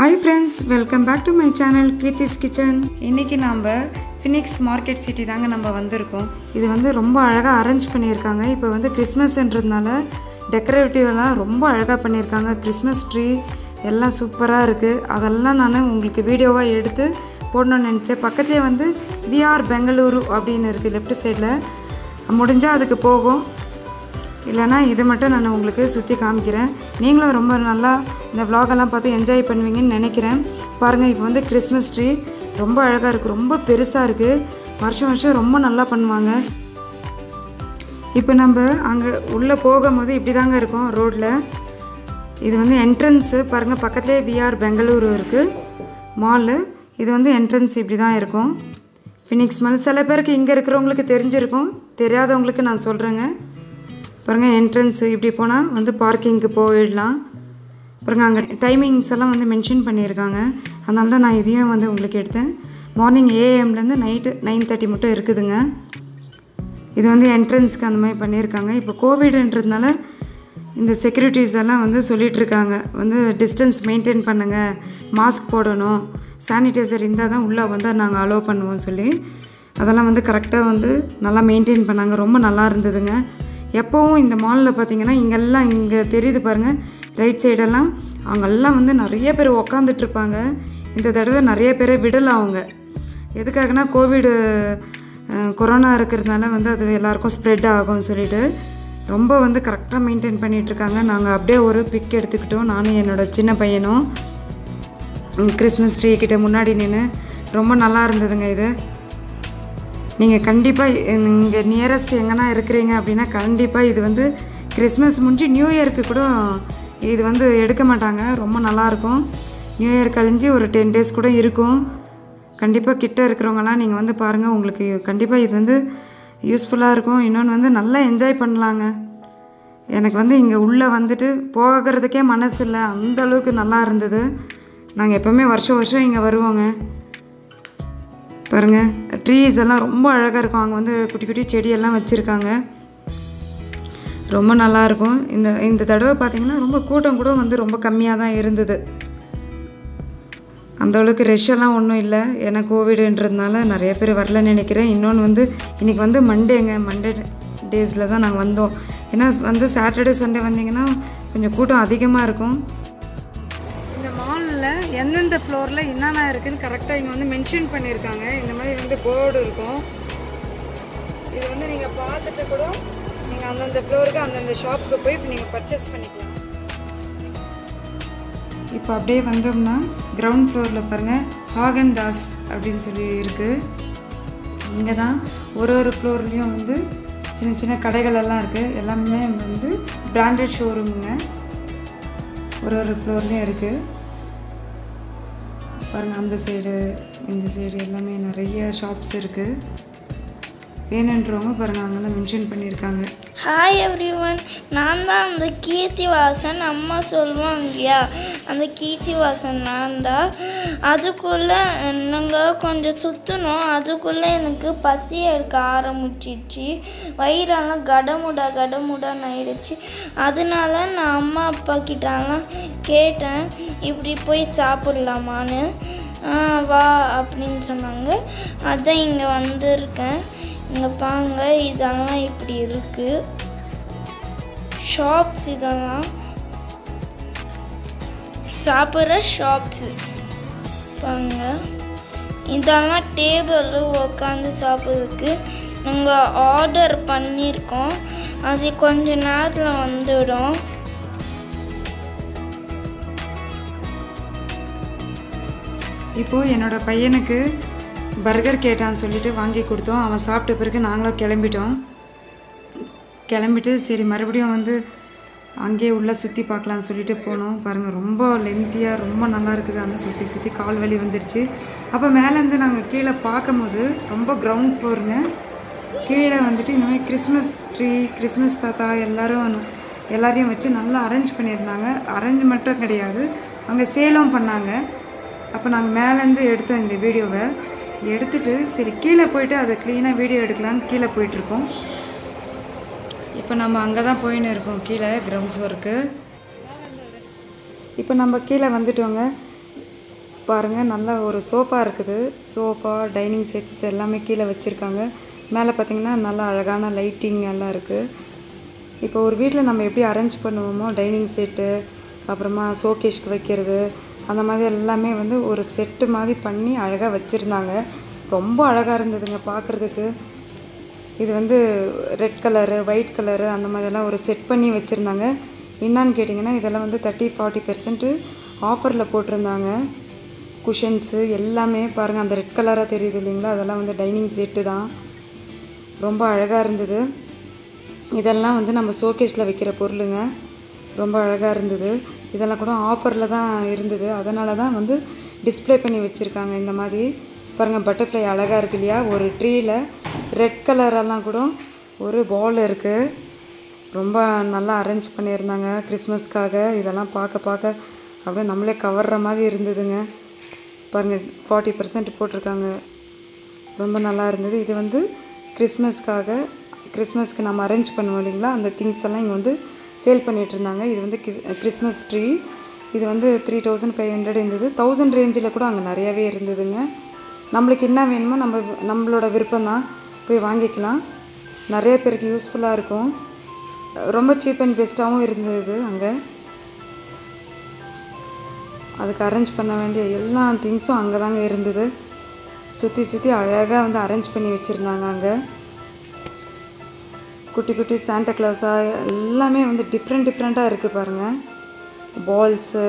hi friends welcome back to my channel Keerthi's kitchen இன்றைக்கி நாம் Phoenix market city தாங்க நம்ம வந்திருக்கோம் இது வந்து ரொம்ப அழகாக அரேஞ்ச் பண்ணியிருக்காங்க இப்போ வந்து கிறிஸ்மஸ்ன்றதுனால டெக்கரேட்டிவ்லாம் ரொம்ப அழகாக பண்ணியிருக்காங்க கிறிஸ்மஸ் ட்ரீ எல்லாம் சூப்பராக இருக்குது அதெல்லாம் நான் உங்களுக்கு வீடியோவாக எடுத்து போடணும்னு நினச்சேன் பக்கத்துலேயே வந்து விஆர் பெங்களூரு அப்படின்னு இருக்குது லெஃப்ட் சைடில் முடிஞ்சால் அதுக்கு போகும் இல்லைனா இது மட்டும் நான் உங்களுக்கு சுற்றி காமிக்கிறேன் நீங்களும் ரொம்ப நல்லா இந்த vlog-எல்லாம் பார்த்து என்ஜாய் பண்ணுவீங்கன்னு நினைக்கிறேன் பாருங்கள் இப்போ வந்து கிறிஸ்மஸ் ட்ரீ ரொம்ப அழகாக இருக்குது ரொம்ப பெருசாக இருக்குது வருஷம் வருஷம் ரொம்ப நல்லா பண்ணுவாங்க இப்போ நம்ம அங்கே உள்ளே போகும்போது இப்படி தாங்க இருக்கும் ரோட்டில் இது வந்து என்ட்ரன்ஸு பாருங்கள் பக்கத்துலேயே விஆர் பெங்களூரு இருக்குது மாலு இது வந்து என்ட்ரன்ஸ் இப்படி தான் இருக்கும் ஃபினிக்ஸ் மால் சில பேருக்கு இங்கே இருக்கிறவங்களுக்கு தெரிஞ்சிருக்கும் தெரியாதவங்களுக்கு நான் சொல்கிறேங்க பாருங்கள் என்ட்ரன்ஸு இப்படி போனால் வந்து பார்க்கிங்க்கு போயிடலாம் பாருங்கள் அங்கே டைமிங்ஸ் எல்லாம் வந்து மென்ஷன் பண்ணியிருக்காங்க அதனால தான் நான் இதையும் வந்து உங்களுக்கு எடுத்தேன் மார்னிங் ஏஎம்லேருந்து நைட்டு நைன் தேர்ட்டி மட்டும் இருக்குதுங்க இது வந்து என்ட்ரன்ஸ்க்கு அந்த மாதிரி பண்ணியிருக்காங்க இப்போ கோவிடுன்றதுனால இந்த செக்யூரிட்டிஸ் எல்லாம் வந்து சொல்லிட்டு இருக்காங்க வந்து டிஸ்டன்ஸ் மெயின்டைன் பண்ணுங்கள் மாஸ்க் போடணும் சானிடைசர் இருந்தால் தான் உள்ளே வந்து நாங்கள் அலோவ் பண்ணுவோம் சொல்லி அதெல்லாம் வந்து கரெக்டாக வந்து நல்லா மெயின்டைன் பண்ணாங்க ரொம்ப நல்லா இருந்ததுங்க எப்போவும் இந்த மாலில் பார்த்தீங்கன்னா இங்கெல்லாம் இங்கே தெரியுது பாருங்கள் ரைட் சைடெல்லாம் அங்கெல்லாம் வந்து நிறைய பேர் உக்காந்துட்டு இருப்பாங்க இந்த தடவை நிறைய பேரை விடலை அவங்க எதுக்காகனா கோவிடு அஹ், கொரோனா இருக்கிறதுனால வந்து அது எல்லாருக்கும் ஸ்ப்ரெட் ஆகும்னு சொல்லிட்டு ரொம்ப வந்து கரெக்டாக மெயின்டைன் பண்ணிகிட்ருக்காங்க நாங்கள் அப்படியே ஒரு பிக் எடுத்துக்கிட்டோம் நானும் என்னோட சின்ன பையனும் ம், கிறிஸ்மஸ் ட்ரீ கிட்ட முன்னாடி நின்று ரொம்ப நல்லா இருந்ததுங்க இது நீங்கள் கண்டிப்பாக இங்கே நியரஸ்ட் எங்கன்னா இருக்கிறீங்க அப்படின்னா கண்டிப்பாக இது வந்து கிறிஸ்மஸ் முடிஞ்சு நியூ இயருக்கு கூட இது வந்து எடுக்க மாட்டாங்க ரொம்ப நல்லாயிருக்கும் நியூ இயர் கழிஞ்சு ஒரு டென் டேஸ் கூட இருக்கும் கண்டிப்பாக கிட்ட இருக்கிறவங்கலாம் நீங்கள் வந்து பாருங்கள் உங்களுக்கு கண்டிப்பாக இது வந்து யூஸ்ஃபுல்லாக இருக்கும் இன்னொன்று வந்து நல்லா என்ஜாய் பண்ணலாங்க எனக்கு வந்து இங்கே உள்ளே வந்துட்டு போகிறதுக்கே மனசு இல்லை அந்த அளவுக்கு நல்லா இருந்தது நாங்கள் எப்போவுமே வருஷம் வருஷம் இங்கே வருவோங்க பாருங்க ட்ரீஸ் எல்லாம் ரொம்ப அழகாக இருக்கும் அங்கே வந்து குட்டி குட்டி செடியெல்லாம் வச்சுருக்காங்க ரொம்ப நல்லா இருக்கும் இந்த இந்த தடவை பார்த்தீங்கன்னா ரொம்ப கூட்டம் கூட வந்து ரொம்ப கம்மியாக தான் இருந்தது அந்த அளவுக்கு ரஷ் எல்லாம் ஒன்றும் இல்லை ஏன்னா கோவிடுன்றதுனால நிறைய பேர் வரலன்னு நினைக்கிறேன் இன்னொன்று வந்து இன்றைக்கி வந்து மண்டேங்க மண்டே டேஸில் தான் நாங்கள் வந்தோம் ஏன்னா வந்து சாட்டர்டே சண்டே வந்தீங்கன்னா கொஞ்சம் கூட்டம் அதிகமாக இருக்கும் இந்த மாலில் எந்தெந்த ஃப்ளோரில் என்னென்ன இருக்குன்னு கரெக்டாக இங்கே வந்து மென்ஷன் பண்ணியிருக்காங்க இந்த மாதிரி வந்து போர்டு இருக்கும் இது வந்து நீங்கள் பார்த்துட்டு கூட நீங்கள் அந்தந்த ஃப்ளோருக்கு அந்தந்த ஷாப்புக்கு போய் நீங்கள் பர்ச்சேஸ் பண்ணிக்கலாம் இப்போ அப்படியே வந்தோம்னா கிரவுண்ட் ஃப்ளோரில் பாருங்கள் ஹாகன் தாஸ் அப்படின்னு சொல்லி இருக்குது இங்கே தான் ஒரு ஒரு ஃப்ளோர்லேயும் வந்து சின்ன சின்ன கடைகள் எல்லாம் இருக்குது எல்லாமே வந்து பிராண்டட் ஷோரூமுங்க ஒரு ஒரு ஃப்ளோர்லேயும் இருக்குது பாருங்கள் அந்த சைடு இந்த சைடு எல்லாமே நிறைய ஷாப்ஸ் இருக்குது வேணுன்றவங்க பாருங்கள் அங்கெல்லாம் மென்ஷன் பண்ணியிருக்காங்க ஹாய் எவ்ரி ஒன் நான் தான் அந்த கீர்த்தி வாசன் அம்மா சொல்லுவாங்க இல்லையா அந்த கீர்த்தி வாசன் நான் தான் அதுக்குள்ளே நாங்கள் கொஞ்சம் சுற்றினோம் அதுக்குள்ளே எனக்கு பசி எடுக்க ஆரம்பிச்சிச்சு வயிறெல்லாம் கடமுடா கடமுடான்னு ஆயிடுச்சு அதனால நான் அம்மா அப்பா கிட்டலாம் கேட்டேன் இப்படி போய் சாப்பிட்லாமான்னு "ஆ, வா அப்படின்னு சொன்னாங்க அதான் இங்கே வந்திருக்கேன் இங்கே பாருங்க இதெல்லாம் இப்படி இருக்கு ஷாப்ஸ் இதெல்லாம் சாப்பிட்ற ஷாப்ஸு பாருங்க இதெல்லாம் டேபிள் உட்காந்து சாப்பிட்றதுக்கு நாங்கள் ஆர்டர் பண்ணியிருக்கோம் அது கொஞ்ச நேரத்தில் வந்துடும் இப்போது என்னோட பையனுக்கு பர்கர் கேட்டான்னு சொல்லிட்டு வாங்கி கொடுத்தோம் அவன் சாப்பிட்ட பிறகு நாங்களும் கிளம்பிட்டோம் கிளம்பிட்டு சரி மறுபடியும் வந்து அங்கேயே உள்ளே சுற்றி பார்க்கலான்னு சொல்லிட்டு போனோம் பாருங்கள் ரொம்ப லென்த்தியாக ரொம்ப நல்லா இருக்குது ஆனால் சுற்றி சுற்றி கால் வலி வந்துருச்சு அப்போ மேலேருந்து நாங்கள் கீழே பார்க்கும்போது ரொம்ப கிரவுண்ட் ஃப்ளோருங்க கீழே வந்துட்டு இந்த மாதிரி கிறிஸ்மஸ் ட்ரீ கிறிஸ்மஸ் தாத்தா எல்லாரும் எல்லாரையும் வச்சு நல்லா அரேஞ்ச் பண்ணியிருந்தாங்க அரேஞ்ச் மட்டும் கிடையாது அங்கே சேலம் பண்ணாங்க அப்போ நாங்கள் மேலேருந்து எடுத்தோம் இந்த வீடியோவை எடுத்துட்டு சரி கீழே போயிட்டு அதை க்ளீனாக வீடியோ எடுக்கலான்னு கீழே போயிட்டுருக்கோம் இப்போ நம்ம அங்கே தான் போயின்னு இருக்கோம் கீழே கிரவுண்ட் ஃப்ளோருக்கு இப்போ நம்ம கீழே வந்துட்டோங்க பாருங்கள் நல்ல ஒரு சோஃபா இருக்குது சோஃபா டைனிங் செட்ஸ் எல்லாமே கீழே வச்சுருக்காங்க மேலே பார்த்தீங்கன்னா நல்லா அழகான லைட்டிங் எல்லாம் இருக்குது இப்போ ஒரு வீட்டில் நம்ம எப்படி அரேஞ்ச் பண்ணுவோமோ டைனிங் செட்டு அப்புறமா ஷோகேஷ்க்கு வைக்கிறது அந்த மாதிரி எல்லாமே வந்து ஒரு செட்டு மாதிரி பண்ணி அழகாக வச்சுருந்தாங்க ரொம்ப அழகாக இருந்ததுங்க பார்க்குறதுக்கு இது வந்து ரெட் கலரு ஒயிட் கலரு அந்த மாதிரிலாம் ஒரு செட் பண்ணி வச்சுருந்தாங்க என்னான்னு கேட்டிங்கன்னா இதெல்லாம் வந்து தேர்ட்டி ஃபார்ட்டி பெர்சன்ட்டு ஆஃபரில் போட்டிருந்தாங்க குஷன்ஸு எல்லாமே பாருங்கள் அந்த ரெட் கலராக தெரியுது இல்லைங்களா அதெல்லாம் வந்து டைனிங் செட்டு தான் ரொம்ப அழகாக இருந்தது இதெல்லாம் வந்து நம்ம ஷோகேஸில் வைக்கிற பொருளுங்க ரொம்ப அழகாக இருந்தது இதெல்லாம் கூட ஆஃபரில் தான் இருந்தது அதனால தான் வந்து டிஸ்ப்ளே பண்ணி வச்சுருக்காங்க இந்த மாதிரி பாருங்கள் பட்டர்ஃப்ளை அழகாக இருக்கு இல்லையா ஒரு ட்ரீயில் ரெட் கலரெல்லாம் கூட ஒரு பால் இருக்குது ரொம்ப நல்லா அரேஞ்ச் பண்ணியிருந்தாங்க கிறிஸ்மஸ்க்காக இதெல்லாம் பார்க்க பார்க்க அப்படியே நம்மளே கவர்ற மாதிரி இருந்ததுங்க பாருங்கள் ஃபார்ட்டி பர்சன்ட் போட்டிருக்காங்க ரொம்ப நல்லா இருந்தது இது வந்து கிறிஸ்மஸ்க்காக கிறிஸ்மஸ்க்கு நம்ம அரேஞ்ச் பண்ணுவோம் இல்லைங்களா அந்த திங்ஸ் எல்லாம் இங்கே வந்து சேல் பண்ணிட்டு இருந்தாங்க இது வந்து கிறிஸ் கிறிஸ்மஸ் ட்ரீ இது வந்து த்ரீ தௌசண்ட் ஃபைவ் ஹண்ட்ரட் இருந்தது தௌசண்ட் ரேஞ்சில் கூட அங்கே நிறையாவே இருந்ததுங்க நம்மளுக்கு என்ன வேணுமோ நம்ம வி- நம்மளோட விருப்பம் தான் போய் வாங்கிக்கலாம் நிறைய பேருக்கு யூஸ்ஃபுல்லாக இருக்கும் ரொம்ப சீப் அண்ட் பெஸ்ட்டாகவும் இருந்தது அங்கே அதுக்கு அரேஞ்ச் பண்ண வேண்டிய எல்லா திங்ஸும் அங்கே தாங்க இருந்தது சுற்றி சுற்றி அழகாக வந்து அரேஞ்ச் பண்ணி வச்சுருந்தாங்க அங்கே குட்டி குட்டி சாண்டா கிளாஸா எல்லாமே வந்து டிஃப்ரெண்ட் டிஃப்ரெண்ட்டாக இருக்குது பாருங்கள் பால்ஸு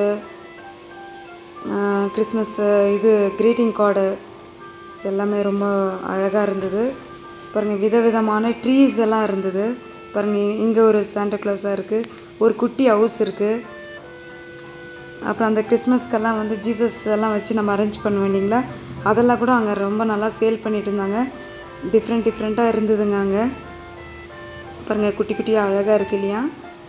கிறிஸ்மஸ் இது க்ரீட்டிங் கார்டு எல்லாமே ரொம்ப அழகாக இருந்தது பாருங்கள் விதவிதமான ட்ரீஸ் எல்லாம் இருந்தது பாருங்கள் இங்கே ஒரு சாண்டா கிளாஸாக இருக்குது ஒரு குட்டி ஹவுஸ் இருக்குது அப்புறம் அந்த கிறிஸ்மஸ்க்கெல்லாம் வந்து ஜீசஸ் எல்லாம் வச்சு நம்ம அரேஞ்ச் பண்ணுவோம் இல்லைங்களா அதெல்லாம் கூட அங்கே ரொம்ப நல்லா சேல் பண்ணிட்டு இருந்தாங்க டிஃப்ரெண்ட் டிஃப்ரெண்ட்டாக இருந்ததுங்க அங்கே பாருங்கள் குட்டி குட்டியாக அழகாக இருக்கு இல்லையா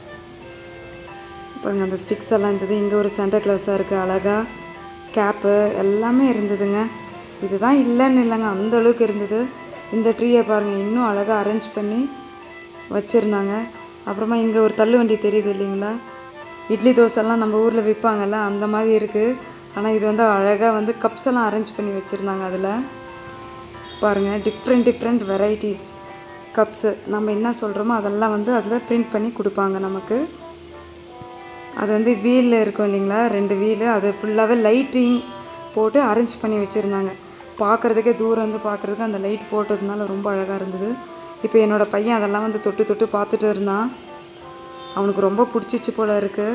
பாருங்கள் அந்த ஸ்டிக்ஸ் எல்லாம் இருந்தது இங்கே ஒரு சாண்டா கிளாஸாக இருக்குது அழகாக கேப்பு எல்லாமே இருந்ததுங்க இதுதான் இல்லைன்னு இல்லைங்க அந்த அளவுக்கு இருந்தது இந்த ட்ரீயை பாருங்கள் இன்னும் அழகாக அரேஞ்ச் பண்ணி வச்சுருந்தாங்க அப்புறமா இங்கே ஒரு தள்ளு வண்டி தெரியுது இல்லைங்களா இட்லி தோசைலாம் நம்ம ஊரில் விற்பாங்கல்ல அந்த மாதிரி இருக்குது ஆனால் இது வந்து அழகாக வந்து கப்ஸ் எல்லாம் அரேஞ்ச் பண்ணி வச்சுருந்தாங்க அதில் பாருங்கள் டிஃப்ரெண்ட் டிஃப்ரெண்ட் வெரைட்டிஸ் கப்ஸு நம்ம என்ன சொல்கிறோமோ அதெல்லாம் வந்து அதில் பிரிண்ட் பண்ணி கொடுப்பாங்க நமக்கு அது வந்து வீலில் இருக்கும் இல்லைங்களா ரெண்டு வீலு அது ஃபுல்லாகவே லைட்டிங் போட்டு அரேஞ்ச் பண்ணி வச்சுருந்தாங்க பார்க்குறதுக்கே தூரம் வந்து பார்க்குறதுக்கு அந்த லைட் போட்டதுனால ரொம்ப அழகாக இருந்தது இப்போ என்னோடய பையன் அதெல்லாம் வந்து தொட்டு தொட்டு பார்த்துட்டு இருந்தான் அவனுக்கு ரொம்ப பிடிச்சிச்சு போல இருக்குது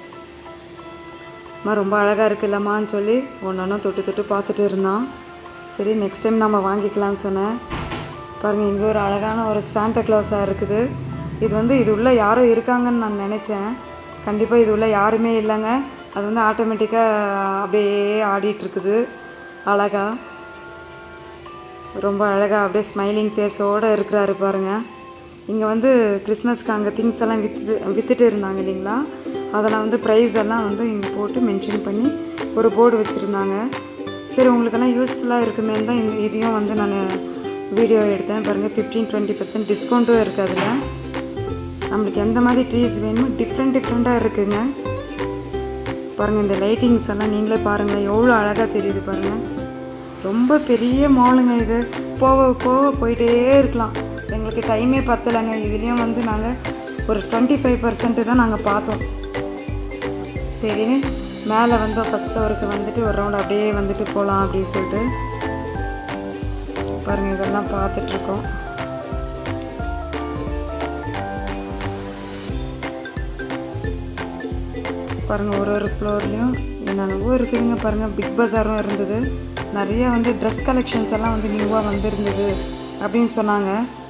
அம்மா ரொம்ப அழகாக இருக்குல்லம்மான்னு சொல்லி ஒன்று ஒன்றும் தொட்டு தொட்டு பார்த்துட்டு இருந்தான் சரி நெக்ஸ்ட் டைம் நம்ம வாங்கிக்கலாம்னு சொன்னேன் பாருங்கள் இங்கே ஒரு அழகான ஒரு சாண்டா கிளாஸாக இருக்குது இது வந்து இது உள்ள யாரோ இருக்காங்கன்னு நான் நினச்சேன் கண்டிப்பாக இது உள்ள யாருமே இல்லைங்க அது வந்து ஆட்டோமேட்டிக்காக அப்படியே ஆடிட்டு இருக்குது அழகா ரொம்ப அழகாக அப்படியே ஸ்மைலிங் ஃபேஸோடு இருக்கிறாரு பாருங்கள் இங்கே வந்து கிறிஸ்மஸ்க்கு அங்கே திங்ஸ் எல்லாம் விற்று விற்றுட்டு இருந்தாங்க இல்லைங்களா அதெல்லாம் வந்து ப்ரைஸ் எல்லாம் வந்து இங்கே போட்டு மென்ஷன் பண்ணி ஒரு போர்டு வச்சுருந்தாங்க சரி உங்களுக்கெல்லாம் யூஸ்ஃபுல்லாக இருக்குமே தான் இந்த இதையும் வந்து நான் வீடியோ எடுத்தேன் பாருங்கள் ஃபிஃப்டீன் டுவெண்ட்டி பர்சன்ட் டிஸ்கவுண்ட்டும் இருக்குது அதில் நம்மளுக்கு எந்த மாதிரி ட்ரீஸ் வேணுமோ டிஃப்ரெண்ட் டிஃப்ரெண்ட்டாக இருக்குங்க பாருங்கள் இந்த லைட்டிங்ஸ் எல்லாம் நீங்களே பாருங்கள் எவ்வளோ அழகாக தெரியுது பாருங்கள் ரொம்ப பெரிய மாலுங்க இது போக போக போயிட்டே இருக்கலாம் எங்களுக்கு டைமே பத்தலைங்க இதுலேயும் வந்து நாங்கள் ஒரு டுவெண்ட்டி ஃபைவ் பர்சன்ட்டு தான் நாங்கள் பார்த்தோம் சரின்னு மேலே வந்தோம் ஃபஸ்ட் ஃப்ளோருக்கு வந்துட்டு ஒரு ரவுண்ட் அப்படியே வந்துட்டு போகலாம் அப்படின்னு சொல்லிட்டு பாருங்கள் இதெல்லாம் பார்த்துட்ருக்கோம் பாருங்கள் ஒரு ஒரு ஃப்ளோர்லேயும் என்னென்னவோ இருக்குதுங்க பாருங்கள் பிக் பஜாரும் இருந்தது நிறைய வந்து ட்ரெஸ் கலெக்ஷன்ஸ் எல்லாம் வந்து நியூவாக வந்திருந்தது அப்படின்னு சொன்னாங்க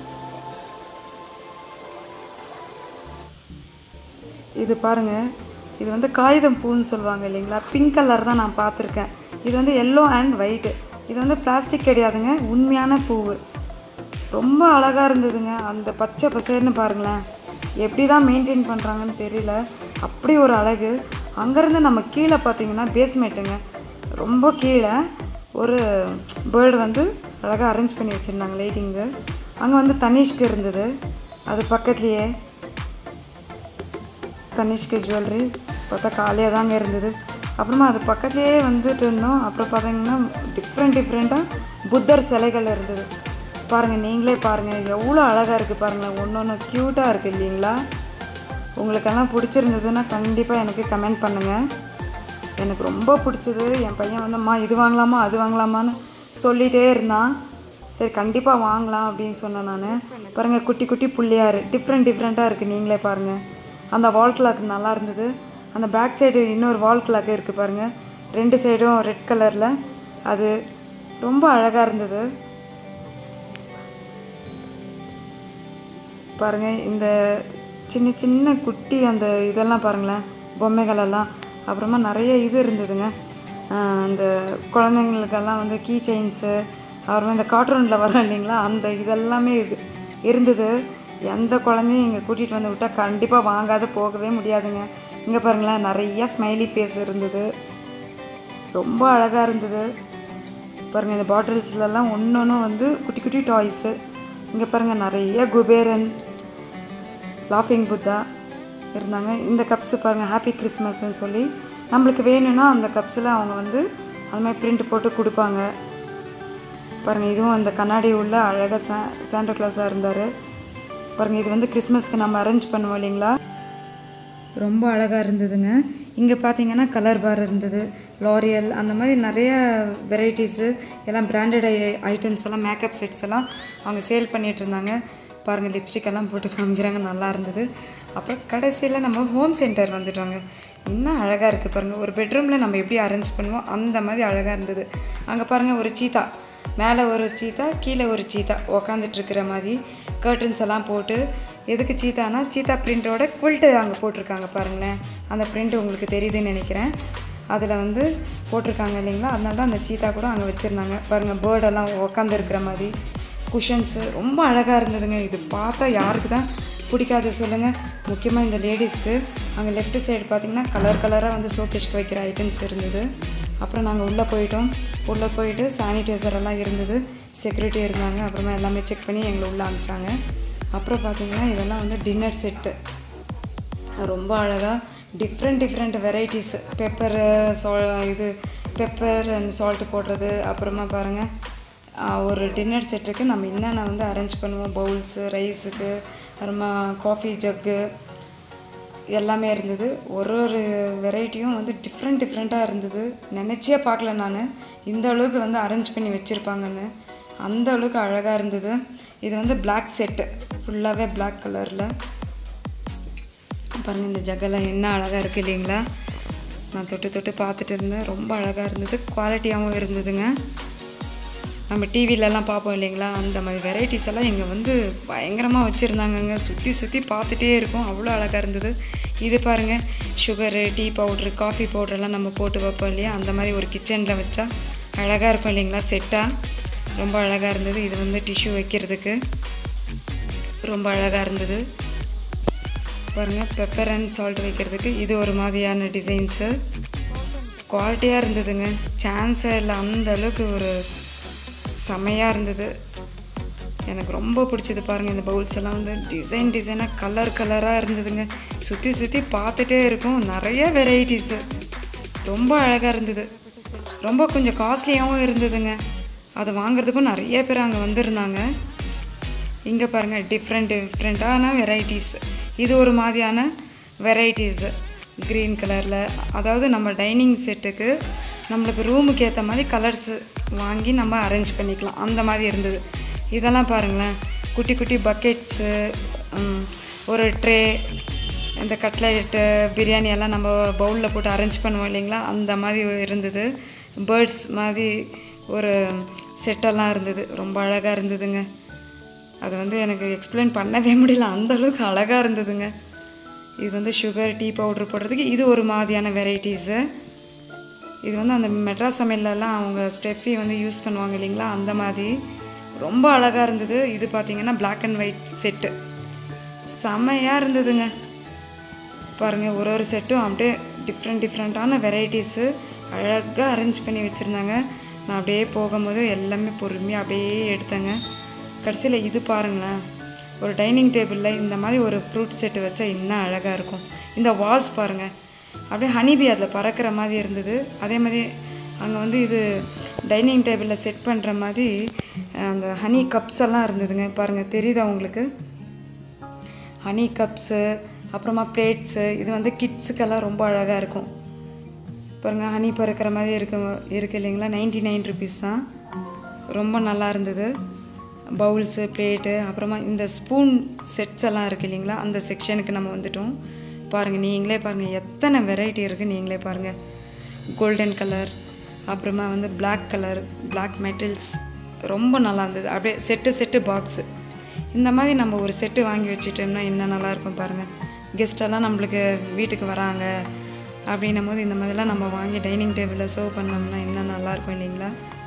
இது பாருங்கள் இது வந்து காகிதம் பூன்னு சொல்லுவாங்க இல்லைங்களா பிங்க் கலர் தான் நான் பார்த்துருக்கேன் இது வந்து எல்லோ அண்ட் ஒயிட்டு இது வந்து பிளாஸ்டிக் கிடையாதுங்க உண்மையான பூவு ரொம்ப அழகாக இருந்ததுங்க அந்த பச்சை பசேர்னு பாருங்களேன் எப்படி தான் மெயின்டைன் பண்ணுறாங்கன்னு தெரியல அப்படி ஒரு அழகு அங்கேருந்து நம்ம கீழே பார்த்தீங்கன்னா பேஸ்மெண்ட்டுங்க ரொம்ப கீழே ஒரு பேர்டு வந்து அழகாக அரேஞ்ச் பண்ணி வச்சுருந்தாங்க லைட்டிங்கு அங்கே வந்து தனிஷ்க்கு இருந்தது அது பக்கத்துலேயே தனிஷ்க்கு ஜுவல்லரி பார்த்தா காலியாக தாங்க இருந்தது அப்புறமா அது பக்கத்துலேயே வந்துட்டு இருந்தோம் அப்புறம் பார்த்தீங்கன்னா டிஃப்ரெண்ட் டிஃப்ரெண்ட்டாக புத்தர் சிலைகள் இருந்தது பாருங்கள் நீங்களே பாருங்கள் எவ்வளோ அழகாக இருக்குது பாருங்களேன் ஒன்று ஒன்று க்யூட்டாக இருக்குது இல்லைங்களா உங்களுக்கெல்லாம் பிடிச்சிருந்ததுன்னா கண்டிப்பாக எனக்கு கமெண்ட் பண்ணுங்கள் எனக்கு ரொம்ப பிடிச்சது என் பையன் வந்து அம்மா இது வாங்கலாமா அது வாங்கலாமான்னு சொல்லிகிட்டே இருந்தான் சரி கண்டிப்பாக வாங்கலாம் அப்படின்னு சொன்னேன் நான் பாருங்கள் குட்டி குட்டி புள்ளியார் டிஃப்ரெண்ட் டிஃப்ரெண்ட்டாக இருக்குது நீங்களே பாருங்கள் அந்த வால் கிளாக் நல்லா இருந்தது அந்த பேக் சைடு இன்னொரு வால் கிளாக் இருக்குது பாருங்கள் ரெண்டு சைடும் ரெட் கலரில் அது ரொம்ப அழகாக இருந்தது பாருங்கள் இந்த சின்ன சின்ன குட்டி அந்த இதெல்லாம் பாருங்களேன் பொம்மைகள் எல்லாம் அப்புறமா நிறைய இது இருந்ததுங்க ஆஹ் அந்த குழந்தைங்களுக்கெல்லாம் வந்து கீ செயின்ஸு அப்புறமா இந்த கார்ட்டூனில் வரும் இல்லைங்களா அந்த இதெல்லாமே இது இருந்தது எந்த குழந்தையும் இங்கே கூட்டிகிட்டு வந்து விட்டால் கண்டிப்பாக வாங்காத போகவே முடியாதுங்க இங்கே பாருங்களேன் நிறைய ஸ்மைலி ஃபேஸ் இருந்தது ரொம்ப அழகாக இருந்தது பாருங்கள் இந்த பாட்டில்ஸ்லலாம் ஒன்று ஒன்றும் வந்து குட்டி குட்டி டாய்ஸு இங்கே பாருங்கள் நிறைய குபேரன் லாஃபிங் புத்தா இருந்தாங்க இந்த கப்ஸு பாருங்கள் ஹாப்பி கிறிஸ்மஸ்ன்னு சொல்லி நம்மளுக்கு வேணும்னா அந்த கப்ஸில் அவங்க வந்து அது மாதிரி பிரிண்ட் போட்டு கொடுப்பாங்க பாருங்கள் இதுவும் அந்த கண்ணாடி உள்ள அழகாக சா சாண்டா கிளாஸாக இருந்தார் பாருங்கள் இது வந்து கிறிஸ்மஸ்க்கு நம்ம அரேஞ்ச் பண்ணுவோம் இல்லைங்களா ரொம்ப அழகாக இருந்ததுங்க இங்கே பார்த்தீங்கன்னா கலர் பார் இருந்தது லாரியல் அந்த மாதிரி நிறைய வெரைட்டிஸு எல்லாம் பிராண்டட் ஐட்டம்ஸ் எல்லாம் மேக்கப் செட்ஸ் எல்லாம் அவங்க சேல் பண்ணிகிட்டு இருந்தாங்க பாருங்கள் லிப்ஸ்டிக் எல்லாம் போட்டு காமிக்கிறாங்க நல்லா இருந்தது அப்புறம் கடைசியில் நம்ம ஹோம் சென்டர் வந்துட்டோங்க இன்னும் அழகாக இருக்குது பாருங்கள் ஒரு பெட்ரூமில் நம்ம எப்படி அரேஞ்ச் பண்ணுவோம் அந்த மாதிரி அழகாக இருந்தது அங்கே பாருங்கள் ஒரு சீத்தா மேலே ஒரு சீத்தா கீழே ஒரு சீத்தா உக்காந்துட்ருக்கிற மாதிரி கர்டன்ஸ் எல்லாம் போட்டு எதுக்கு சீத்தானா சீத்தா பிரிண்டோட குவில்ட்டு அங்கே போட்டிருக்காங்க பாருங்களேன் அந்த பிரிண்ட் உங்களுக்கு தெரியுதுன்னு நினைக்கிறேன் அதில் வந்து போட்டிருக்காங்க இல்லைங்களா அதனால தான் அந்த சீத்தா கூட அங்கே வச்சுருந்தாங்க பாருங்கள் பேர்டெல்லாம் உக்காந்துருக்கிற மாதிரி குஷன்ஸு ரொம்ப அழகாக இருந்ததுங்க இது பார்த்தா யாருக்கு தான் பிடிக்காது சொல்லுங்கள் முக்கியமாக இந்த லேடிஸ்க்கு அங்கே லெஃப்ட் சைடு பார்த்தீங்கன்னா கலர் கலராக வந்து சோகேஷ்க்கு வைக்கிற ஐட்டம்ஸ் இருந்தது அப்புறம் நாங்கள் உள்ளே போயிட்டோம் உள்ளே போயிட்டு சானிடைசர் எல்லாம் இருந்தது செக்யூரிட்டி இருந்தாங்க அப்புறமா எல்லாமே செக் பண்ணி எங்களை உள்ளே அனுப்பிச்சாங்க அப்புறம் பார்த்தீங்கன்னா இதெல்லாம் வந்து டின்னர் செட்டு ரொம்ப அழகாக டிஃப்ரெண்ட் டிஃப்ரெண்ட் வெரைட்டிஸ் பெப்பர் சா இது பெப்பர் அண்ட் சால்ட்டு போடுறது அப்புறமா பாருங்கள் ஒரு டின்னர் செட்டுக்கு நம்ம என்னென்ன வந்து அரேஞ்ச் பண்ணுவோம் பவுல்ஸு ரைஸுக்கு அப்புறமா காஃபி ஜக்கு எல்லாமே இருந்தது ஒரு ஒரு வெரைட்டியும் வந்து டிஃப்ரெண்ட் டிஃப்ரெண்ட்டாக இருந்தது நினச்சே பார்க்கல நான் இந்த அளவுக்கு வந்து அரேஞ்ச் பண்ணி வச்சுருப்பாங்கன்னு அந்த அளவுக்கு அழகாக இருந்தது இது வந்து Black செட்டு ஃபுல்லாகவே Black கலரில் பாருங்கள் இந்த ஜக்கெல்லாம் என்ன அழகாக இருக்குது இல்லைங்களா நான் தொட்டு தொட்டு பார்த்துட்டு இருந்தேன் ரொம்ப அழகாக இருந்தது குவாலிட்டியாகவும் இருந்ததுங்க நம்ம டிவிலெலாம் பார்ப்போம் இல்லைங்களா அந்த மாதிரி வெரைட்டிஸ் எல்லாம் இங்கே வந்து பயங்கரமாக வச்சுருந்தாங்கங்க சுற்றி சுற்றி பார்த்துட்டே இருக்கும் அவ்வளோ அழகாக இருந்தது இது பாருங்கள் சுகரு டீ பவுட்ரு காஃபி பவுட்ரெல்லாம் நம்ம போட்டு வைப்போம் இல்லையா அந்த மாதிரி ஒரு கிச்சனில் வச்சா அழகாக இருக்கும் இல்லைங்களா செட்டாக ரொம்ப அழகாக இருந்தது இது வந்து டிஷ்யூ வைக்கிறதுக்கு ரொம்ப அழகாக இருந்தது பாருங்கள் பெப்பர் அண்ட் சால்ட் வைக்கிறதுக்கு இது ஒரு மாதிரியான டிசைன்ஸு குவாலிட்டியாக இருந்ததுங்க சான்ஸே இல்லை அந்த அளவுக்கு ஒரு செமையாக இருந்தது எனக்கு ரொம்ப பிடிச்சது பாருங்கள் இந்த பவுல்ஸ் எல்லாம் வந்து டிசைன் டிசைனாக கலர் கலராக இருந்ததுங்க சுற்றி சுற்றி பார்த்துட்டே இருக்கும் நிறைய வெரைட்டிஸு ரொம்ப அழகாக இருந்தது ரொம்ப கொஞ்சம் காஸ்ட்லியாகவும் இருந்ததுங்க அதை வாங்குறதுக்கும் நிறைய பேர் அங்கே வந்திருந்தாங்க இங்கே பாருங்கள் டிஃப்ரெண்ட் டிஃப்ரெண்ட்டான வெரைட்டிஸ் இது ஒரு மாதிரியான வெரைட்டிஸு க்ரீன் கலரில் அதாவது நம்ம டைனிங் செட்டுக்கு நம்மளுக்கு ரூமுக்கு ஏற்ற மாதிரி கலர்ஸு வாங்கி நம்ம அரேஞ்ச் பண்ணிக்கலாம் அந்த மாதிரி இருந்தது இதெல்லாம் பாருங்களேன் குட்டி குட்டி பக்கெட்ஸு ஒரு ட்ரே இந்த கட்லெட்டு பிரியாணி எல்லாம் நம்ம பவுலில் போட்டு அரேஞ்ச் பண்ணுவோம் இல்லைங்களா அந்த மாதிரி இருந்தது பேர்ட்ஸ் மாதிரி ஒரு செட்டெல்லாம் இருந்தது ரொம்ப அழகாக இருந்ததுங்க அது வந்து எனக்கு எக்ஸ்பிளைன் பண்ணவே முடியல அந்த அளவுக்கு அழகாக இருந்ததுங்க இது வந்து சுகர் டீ பவுட்ரு போடுறதுக்கு இது ஒரு மாதிரியான வெரைட்டிஸு இது வந்து அந்த மெட்ராஸ் சமையல்லலாம் அவங்க ஸ்டெஃபி வந்து யூஸ் பண்ணுவாங்க இல்லைங்களா அந்த மாதிரி ரொம்ப அழகாக இருந்தது இது பார்த்தீங்கன்னா Black அண்ட் ஒயிட் செட்டு செமையாக இருந்ததுங்க பாருங்கள் ஒரு ஒரு செட்டும் அப்படியே டிஃப்ரெண்ட் டிஃப்ரெண்ட்டான வெரைட்டிஸு அழகாக அரேஞ்ச் பண்ணி வச்சுருந்தாங்க நான் அப்படியே போகும்போது எல்லாமே பொறுமையாக அப்படியே எடுத்தேங்க கடைசியில் இது பாருங்களேன் ஒரு டைனிங் டேபிளில் இந்த மாதிரி ஒரு ஃப்ரூட் செட்டு வச்சா இன்னும் அழகாக இருக்கும் இந்த வாஸ் பாருங்கள் அப்படியே ஹனிபி அதில் பறக்கிற மாதிரி இருந்தது அதே மாதிரி அங்கே வந்து இது டைனிங் டேபிளில் செட் பண்ணுற மாதிரி அஹ், அந்த ஹனி கப்ஸ் எல்லாம் இருந்ததுங்க பாருங்கள் தெரியுதா உங்களுக்கு ஹனி கப்ஸு அப்புறமா பிளேட்ஸு இது வந்து கிட்ஸுக்கெல்லாம் ரொம்ப அழகாக இருக்கும் பாருங்கள் ஹனி பறக்கிற மாதிரி இருக்கு இருக்கு இல்லைங்களா நைன்டி நைன் ருபீஸ் தான் ரொம்ப நல்லா இருந்தது பவுல்ஸு பிளேட்டு அப்புறமா இந்த ஸ்பூன் செட்ஸ் எல்லாம் இருக்குது இல்லைங்களா அந்த செக்ஷனுக்கு நம்ம வந்துட்டோம் பாருங்கள் நீங்களே பாருங்கள் எத்தனை வெரைட்டி இருக்குது நீங்களே பாருங்கள் கோல்டன் கலர் அப்புறமா வந்து Black கலர் Black மெட்டல்ஸ் ரொம்ப நல்லா இருந்தது அப்படியே செட்டு செட்டு பாக்ஸு இந்த மாதிரி நம்ம ஒரு செட்டு வாங்கி வச்சிட்டோம்னா என்ன நல்லா இருக்கும் பாருங்கள் கெஸ்டெல்லாம் நம்மளுக்கு வீட்டுக்கு வராங்க அப்படின்னும் போது இந்த மாதிரிலாம் நம்ம வாங்கி டைனிங் டேபிளில் சர்வ் பண்ணோம்னா என்ன நல்லா இருக்கும் இல்லைங்களா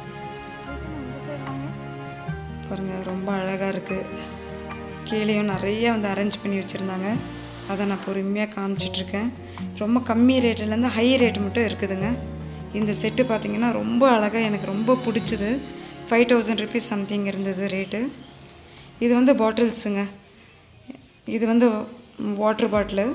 பாருங்கள் ரொம்ப அழகாக இருக்குது கீழேயும் நிறைய வந்து அரேஞ்ச் பண்ணி வச்சுருந்தாங்க அதை நான் பொறுமையாக காமிச்சிட்ருக்கேன் ரொம்ப கம்மி ரேட்டுலேருந்து ஹை ரேட் மட்டும் இருக்குதுங்க இந்த செட்டு பார்த்தீங்கன்னா ரொம்ப அழகாக எனக்கு ரொம்ப பிடிச்சது ஃபைவ் தௌசண்ட் ருபீஸ் சம்திங் இருந்தது ரேட்டு இது வந்து பாட்டில்ஸுங்க இது வந்து வாட்டர் பாட்டிலு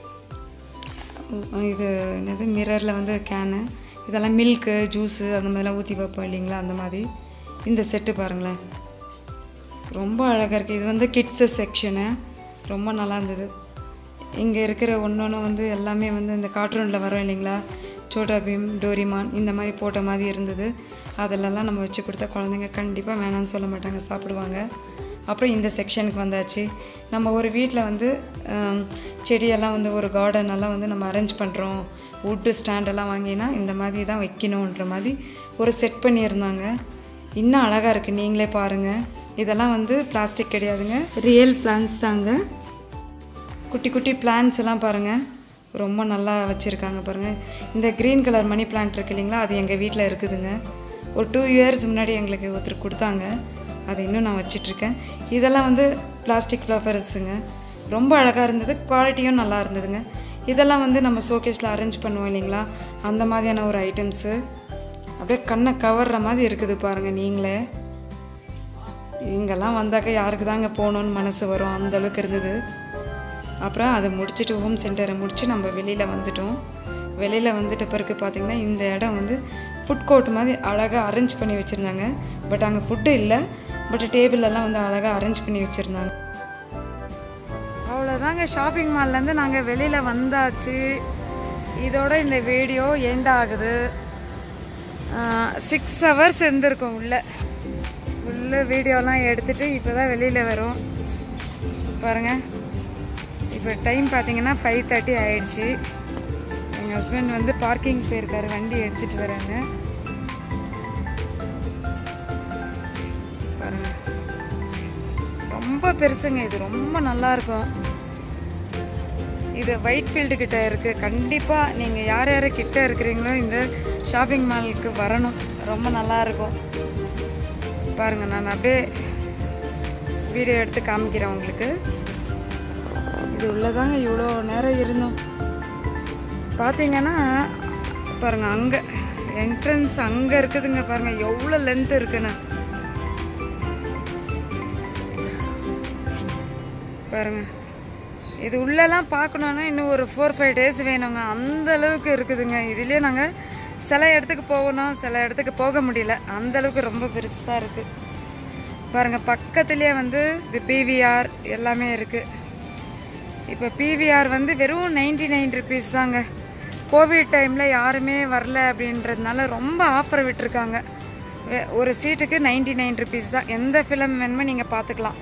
இது என்னது மிரரில் வந்து கேனு இதெல்லாம் மில்க்கு ஜூஸு அந்த மாதிரிலாம் ஊற்றி வைப்போம் இல்லைங்களா அந்த மாதிரி இந்த செட்டு பாருங்களேன் ரொம்ப அழகாக இருக்குது இது வந்து கிட்ஸு செக்ஷனு ரொம்ப நல்லா இருந்தது இங்கே இருக்கிற ஒன்று ஒன்று வந்து எல்லாமே வந்து இந்த கார்ட்டூனில் வரும் இல்லைங்களா சோட்டா பீம் டோரிமான் இந்த மாதிரி போட்ட மாதிரி இருந்தது அதிலெல்லாம் நம்ம வச்சு கொடுத்தா குழந்தைங்க கண்டிப்பாக வேணாம்னு சொல்ல மாட்டாங்க சாப்பிடுவாங்க அப்புறம் இந்த செக்ஷனுக்கு வந்தாச்சு நம்ம ஒரு வீட்டில் வந்து ஆம், செடியெல்லாம் வந்து ஒரு கார்டன் எல்லாம் வந்து நம்ம அரேஞ்ச் பண்ணுறோம் வுட்டு ஸ்டாண்டெல்லாம் வாங்கினா இந்த மாதிரி தான் வைக்கணுன்ற மாதிரி ஒரு செட் பண்ணியிருந்தாங்க இன்னும் அழகாக இருக்குது நீங்களே பாருங்கள் இதெல்லாம் வந்து பிளாஸ்டிக் கிடையாதுங்க ரியல் பிளான்ஸ் தாங்க குட்டி குட்டி பிளான்ஸ் எல்லாம் பாருங்கள் ரொம்ப நல்லா வச்சுருக்காங்க பாருங்கள் இந்த க்ரீன் கலர் மணி பிளான்ட் இருக்கு இல்லைங்களா அது எங்கள் வீட்டில் இருக்குதுங்க ஒரு டூ இயர்ஸ் முன்னாடி எங்களுக்கு ஒருத்தர் கொடுத்தாங்க அதை இன்னும் நான் வச்சிட்ருக்கேன் இதெல்லாம் வந்து பிளாஸ்டிக் ஃப்ளவர்ஸுங்க ரொம்ப அழகாக இருந்தது குவாலிட்டியும் நல்லா இருந்ததுங்க இதெல்லாம் வந்து நம்ம ஷோகேஸில் அரேஞ்ச் பண்ணுவோம் இல்லைங்களா அந்த மாதிரியான ஒரு ஐட்டம்ஸு அப்படியே கண்ணை கவர்ற மாதிரி இருக்குது பாருங்கள் நீங்களே இங்கெல்லாம் வந்தாக்க யாருக்கு தாங்க போகணுன்னு மனசு வரும் அந்த அளவுக்கு இருந்தது அப்புறம் அதை முடிச்சுட்டு ஹோம் சென்டரை முடித்து நம்ம வெளியில் வந்துட்டோம் வெளியில் வந்துட்ட பிறகு பார்த்திங்கன்னா இந்த இடம் வந்து ஃபுட் கோர்ட் மாதிரி அழகாக அரேஞ்ச் பண்ணி வச்சுருந்தாங்க பட் அங்கே ஃபுட்டு இல்லை பட் டேபிளெல்லாம் வந்து அழகாக அரேஞ்ச் பண்ணி வச்சுருந்தாங்க அவ்வளோதாங்க ஷாப்பிங் மால்லேருந்து நாங்கள் வெளியில் வந்தாச்சு இதோட இந்த வீடியோ எண்ட் ஆகுது சிக்ஸ் ஹவர்ஸ் இருந்திருக்கோம் உள்ள உள்ள வீடியோலாம் எடுத்துட்டு இப்போ தான் வெளியில் வரும் பாருங்கள் இப்போ டைம் பார்த்தீங்கன்னா ஃபைவ் தேர்ட்டி ஆயிடுச்சு எங்கள் ஹஸ்பண்ட் வந்து பார்க்கிங் போயிருக்காரு வண்டி எடுத்துகிட்டு வராங்க பாருங்க ரொம்ப பெருசுங்க இது ரொம்ப நல்லா இருக்கும் இது ஒயிட் ஃபீல்டு கிட்ட இருக்கு கண்டிப்பாக நீங்கள் யார் யார் கிட்ட இருக்கிறீங்களோ இந்த ஷாப்பிங் மாலுக்கு வரணும் ரொம்ப நல்லா இருக்கும் பாருங்க நான் அப்படியே வீடியோ எடுத்து காமிக்கிறேன் உங்களுக்கு இது உள்ளதாங்க இவ்வளோ நேரம் இருந்தோம் பார்த்தீங்கன்னா பாருங்க அங்கே என்ட்ரன்ஸ் அங்கே இருக்குதுங்க பாருங்க எவ்வளோ லென்த் இருக்குன்னு பாருங்க இது உள்ளெல்லாம் பார்க்கணுன்னா இன்னும் ஒரு ஃபோர் ஃபைவ் டேஸ் வேணுங்க அந்த அளவுக்கு இருக்குதுங்க இதுலேயே நாங்கள் சில இடத்துக்கு போகணும் சில இடத்துக்கு போக முடியல அந்த அளவுக்கு ரொம்ப பெருசாக இருக்கு பாருங்க பக்கத்துலேயே வந்து இது பிவிஆர் எல்லாமே இருக்கு இப்போ பிவிஆர் வந்து வெறும் நைன்டி நைன் ருபீஸ் தாங்க கோவிட் டைமில் யாருமே வரல அப்படின்றதுனால ரொம்ப ஆஃபர் விட்டுருக்காங்க வே- ஒரு சீட்டுக்கு நைன்டி நைன் ருபீஸ் தான் எந்த ஃபிலிம் வேணுமோ நீங்கள் பார்த்துக்கலாம்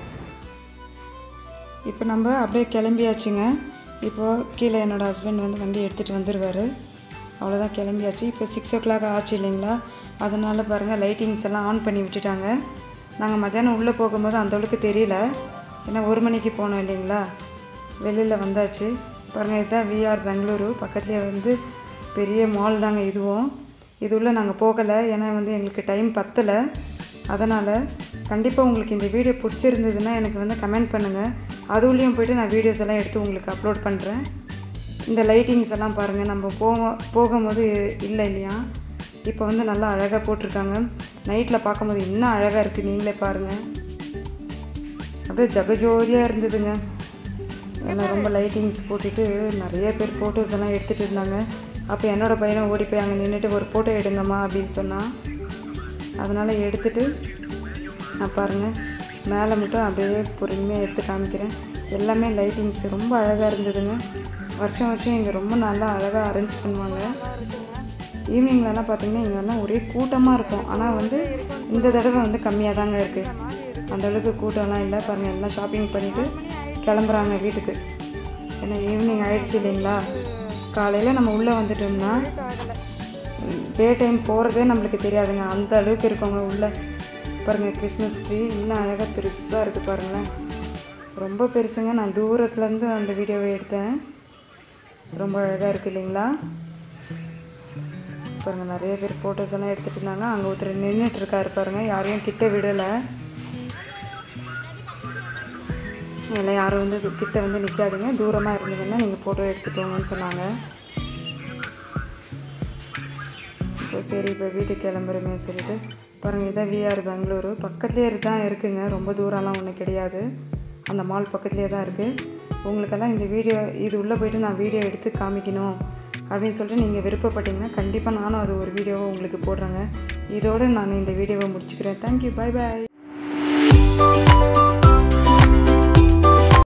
இப்போ நம்ம அப்படியே கிளம்பியாச்சுங்க இப்போது கீழே என்னோடய ஹஸ்பண்ட் வந்து வண்டி எடுத்துகிட்டு வந்துடுவார் அவ்வளோதான் கிளம்பியாச்சு இப்போ சிக்ஸ் ஓ கிளாக் ஆச்சு இல்லைங்களா அதனால் பாருங்கள் லைட்டிங்ஸ் எல்லாம் ஆன் பண்ணி விட்டுட்டாங்க நாங்கள் மத்தியானம் உள்ளே போகும்போது அந்த அளவுக்கு தெரியல ஏன்னா ஒரு மணிக்கு போனோம் இல்லைங்களா வெளியில் வந்தாச்சு பாருங்கள் இதுதான் விஆர் பெங்களூரு பக்கத்துலேயே வந்து பெரிய மால் தாங்க இதுவும் இது உள்ள நாங்கள் போகலை ஏன்னா வந்து எங்களுக்கு டைம் பத்தலை அதனால் கண்டிப்பாக உங்களுக்கு இந்த வீடியோ பிடிச்சிருந்ததுன்னா எனக்கு வந்து கமெண்ட் பண்ணுங்கள் அதுலேயும் போயிட்டு நான் வீடியோஸ் எல்லாம் எடுத்து உங்களுக்கு அப்லோட் பண்ணுறேன் இந்த லைட்டிங்ஸ் எல்லாம் பாருங்கள் நம்ம போக போகும்போது இல்லை இல்லையா இப்போ வந்து நல்லா அழகாக போட்டிருக்காங்க நைட்டில் பார்க்கும்போது இன்னும் அழகாக இருக்குது நீங்களே பாருங்கள் அப்படியே ஜகஜோதியாக இருந்ததுங்க எல்லாம் ரொம்ப லைட்டிங்ஸ் போட்டுட்டு நிறைய பேர் ஃபோட்டோஸ் எல்லாம் எடுத்துகிட்டு இருந்தாங்க அப்போ என்னோட பையனும் ஓடி போய் அங்கே நின்றுட்டு ஒரு ஃபோட்டோ எடுங்கம்மா அப்படின்னு சொன்னான் அதனால் எடுத்துட்டு நான் பாருங்கள் மேலே மட்டும் அப்படியே பொறுமையாக எடுத்து காமிக்கிறேன் எல்லாமே லைட்டிங்ஸ் ரொம்ப அழகாக இருந்ததுங்க வருஷம் வருஷம் இங்கே ரொம்ப நல்லா அழகாக அரேஞ்ச் பண்ணுவாங்க ஈவினிங்லலாம் பார்த்தீங்கன்னா இங்கெல்லாம் ஒரே கூட்டமாக இருக்கும் ஆனால் வந்து இந்த தடவை வந்து கம்மியாக தாங்க இருக்குது அந்த அளவுக்கு கூட்டம்லாம் இல்லை பாருங்கள் எல்லாம் ஷாப்பிங் பண்ணிவிட்டு கிளம்புறாங்க வீட்டுக்கு ஏன்னா ஈவினிங் ஆயிடுச்சு இல்லைங்களா காலையில் நம்ம உள்ளே வந்துட்டோம்னா டே டைம் போகிறதே நம்மளுக்கு தெரியாதுங்க அந்த அளவுக்கு இருக்கவங்க உள்ளே பாருங்கள் கிறிஸ்மஸ் ட்ரீ இன்னும் அழகாக பெருசாக இருக்குது பாருங்களேன் ரொம்ப பெருசுங்க நான் தூரத்துலேருந்து அந்த வீடியோவை எடுத்தேன் ரொம்ப அழகாக இருக்குது இல்லைங்களா பாருங்கள் நிறைய பேர் ஃபோட்டோஸ் எல்லாம் எடுத்துகிட்டு இருந்தாங்க அங்கே ஒருத்தர் நின்றுட்டு இருக்காரு பாருங்கள் யாரையும் கிட்ட விடலை எல்லாம் யாரும் வந்து இது கிட்ட வந்து நிற்காதுங்க தூரமாக இருந்ததுன்னா நீங்கள் ஃபோட்டோ எடுத்துக்கோங்கன்னு சொன்னாங்க இப்போ சரி இப்போ வீட்டுக்கு கிளம்புறமே சொல்லிட்டு பாருங்கள் இதான் விஆர் பெங்களூரு பக்கத்துலேயே தான் இருக்குங்க ரொம்ப தூரம்லாம் ஒன்றும் கிடையாது அந்த மால் பக்கத்துலேயே தான் இருக்குது உங்களுக்கெல்லாம் இந்த வீடியோ இது உள்ளே போயிட்டு நான் வீடியோ எடுத்து காமிக்கணும் அப்படின்னு சொல்லிட்டு நீங்கள் விருப்பப்பட்டீங்கன்னா கண்டிப்பாக நானும் அது ஒரு வீடியோவை உங்களுக்கு போடுறேங்க இதோடு நான் இந்த வீடியோவை முடிச்சுக்கிறேன் தேங்க்யூ பை பாய்